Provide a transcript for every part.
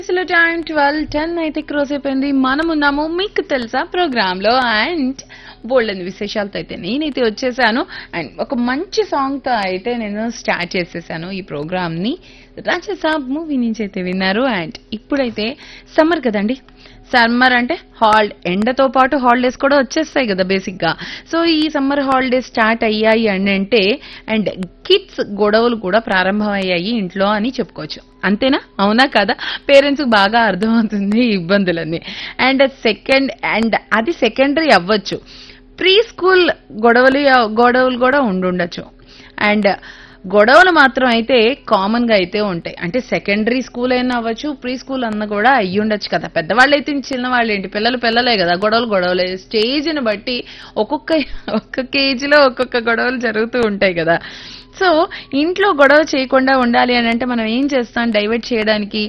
అసలు time twelve ten అయితే క్రోస్ అయిపోయింది మనం ఉన్నాము మీకు తెలుసా ప్రోగ్రామ్ లో అండ్ బోల్డెన్ విశేషాలతో అయితే నేనైతే వచ్చేసాను అండ్ ఒక మంచి సాంగ్ తో అయితే నేను స్టార్ట్ చేసేసాను ఈ ప్రోగ్రామ్ ని రాజసాబ్ మూవీ నుంచి అయితే విన్నారు అండ్ ఇప్పుడైతే సమ్మర్ కదండి సమ్మర్ అంటే హాల్ ఎండతో పాటు హాలిడేస్ కూడా వచ్చేస్తాయి కదా బేసిక్ గా సో ఈ సమ్మర్ హాలిడేస్ స్టార్ట్ అయ్యాయి అని అంటే అండ్ కిడ్స్ గొడవలు కూడా ప్రారంభమయ్యాయి ఇంట్లో అని చెప్పుకోవచ్చు అంతేనా అవునా కదా పేరెంట్స్ బాగా అర్థమవుతుంది ఈ ఇబ్బందులన్నీ అండ్ సెకండ్ అండ్ అది సెకండరీ అవ్వచ్చు ప్రీ స్కూల్ గొడవలు గొడవలు కూడా ఉండుండొచ్చు అండ్ గొడవలు మాత్రం అయితే కామన్ గా అయితే ఉంటాయి అంటే సెకండరీ స్కూల్ అయినా అవ్వచ్చు ప్రీ స్కూల్ అన్న కూడా అయ్యి ఉండొచ్చు కదా పెద్దవాళ్ళు అయితే చిన్న వాళ్ళు ఏంటి పిల్లలు పిల్లలే కదా గొడవలు గొడవలే స్టేజ్ని బట్టి ఒక్కొక్క ఒక్కొక్క ఏజ్లో ఒక్కొక్క గొడవలు జరుగుతూ ఉంటాయి కదా సో ఇంట్లో గొడవ చేయకుండా ఉండాలి అని అంటే మనం ఏం చేస్తాం డైవర్ట్ చేయడానికి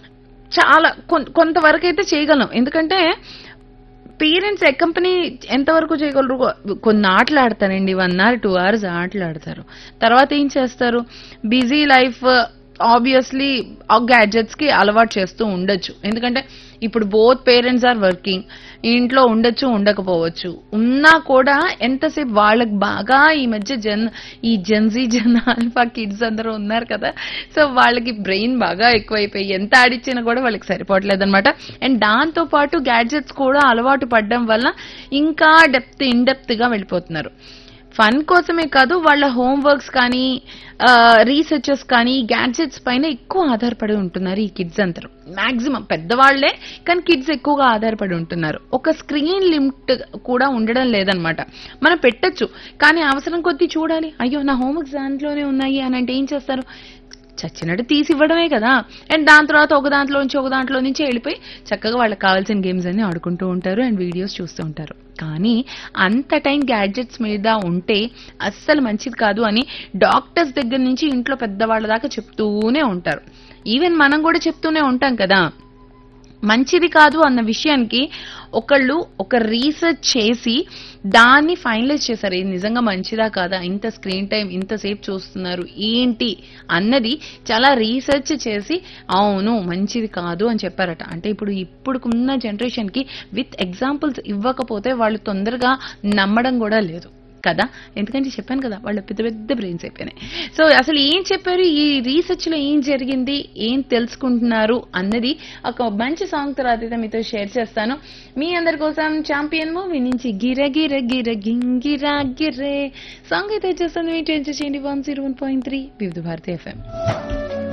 చాలా కొన్- కొంతవరకు అయితే చేయగలం ఎందుకంటే పేరెంట్స్ కంపెనీ ఎంతవరకు చేయగలరు కొన్ని ఆటలు ఆడతారండి వన్ అవర్ టూ అవర్స్ ఆటలు ఆడతారు తర్వాత ఏం చేస్తారు బిజీ లైఫ్ ఆబ్వియస్లీ ఆ గ్యాడ్జెట్స్ కి అలవాటు చేస్తూ ఉండొచ్చు ఎందుకంటే ఇప్పుడు బోత్ పేరెంట్స్ ఆర్ వర్కింగ్ ఇంట్లో ఉండొచ్చు ఉండకపోవచ్చు ఉన్నా కూడా ఎంతసేపు వాళ్ళకి బాగా ఈ మధ్య జన్ ఈ జెన్జీ జన్ ఆల్ఫా కిడ్స్ అందరూ ఉన్నారు కదా సో వాళ్ళకి బ్రెయిన్ బాగా ఎక్కువైపోయి ఎంత ఆడిచ్చినా కూడా వాళ్ళకి సరిపోవట్లేదు అనమాట అండ్ దాంతో పాటు గ్యాడ్జెట్స్ కూడా అలవాటు పడడం వల్ల ఇంకా డెప్త్ ఇన్ డెప్త్ గా వెళ్ళిపోతున్నారు ఫన్ కోసమే కాదు వాళ్ళ హోంవర్క్స్ కానీ రీసెర్చెస్ కానీ గ్యాడ్జెట్స్ పైన ఎక్కువ ఆధారపడి ఉంటున్నారు ఈ కిడ్స్ అందరూ మాక్సిమం పెద్దవాళ్లే కానీ కిడ్స్ ఎక్కువగా ఆధారపడి ఉంటున్నారు ఒక స్క్రీన్ లిమిట్ కూడా ఉండడం లేదనమాట మనం పెట్టొచ్చు కానీ అవసరం కొద్దీ చూడాలి అయ్యో నా హోంవర్క్స్ దాంట్లోనే ఉన్నాయి అని అంటే ఏం చేస్తారు చచ్చినట్టు తీసి ఇవ్వడమే కదా అండ్ దాని తర్వాత ఒక దాంట్లో నుంచి ఒక దాంట్లో నుంచి వెళ్ళిపోయి చక్కగా వాళ్ళకి కావాల్సిన గేమ్స్ అన్ని ఆడుకుంటూ ఉంటారు అండ్ వీడియోస్ చూస్తూ ఉంటారు కానీ అంత టైం గ్యాడ్జెట్స్ మీద ఉంటే అస్సలు మంచిది కాదు అని డాక్టర్స్ దగ్గర నుంచి ఇంట్లో పెద్దవాళ్ళ దాకా చెప్తూనే ఉంటారు ఈవెన్ మనం కూడా చెప్తూనే ఉంటాం కదా మంచిది కాదు అన్న విషయానికి ఒకళ్ళు ఒక రీసెర్చ్ చేసి దాన్ని ఫైనలైజ్ చేశారు ఇది నిజంగా మంచిదా కాదా ఇంత స్క్రీన్ టైం ఇంతసేపు చూస్తున్నారు ఏంటి అన్నది చాలా రీసెర్చ్ చేసి అవును మంచిది కాదు అని చెప్పారట అంటే ఇప్పుడు ఇప్పుడుకున్న జనరేషన్ కి విత్ ఎగ్జాంపుల్స్ ఇవ్వకపోతే వాళ్ళు తొందరగా నమ్మడం కూడా లేదు కదా ఎందుకంటే చెప్పాను కదా వాళ్ళు పెద్ద పెద్ద బ్రెయిన్స్ అయిపోయినాయి సో అసలు ఏం చెప్పారు ఈ రీసెర్చ్ లో ఏం జరిగింది ఏం తెలుసుకుంటున్నారు అన్నది ఒక మంచి సాంగ్ తర్వాత అయితే మీతో షేర్ చేస్తాను మీ అందరి కోసం ఛాంపియన్ మూవీ నుంచి గిర గిర గిర గింగిరా గిరే సాంగ్ అయితే వచ్చేస్తాను ఏంటి ఎంజాయ్ చేయండి one zero one point three Vividh Bharati FM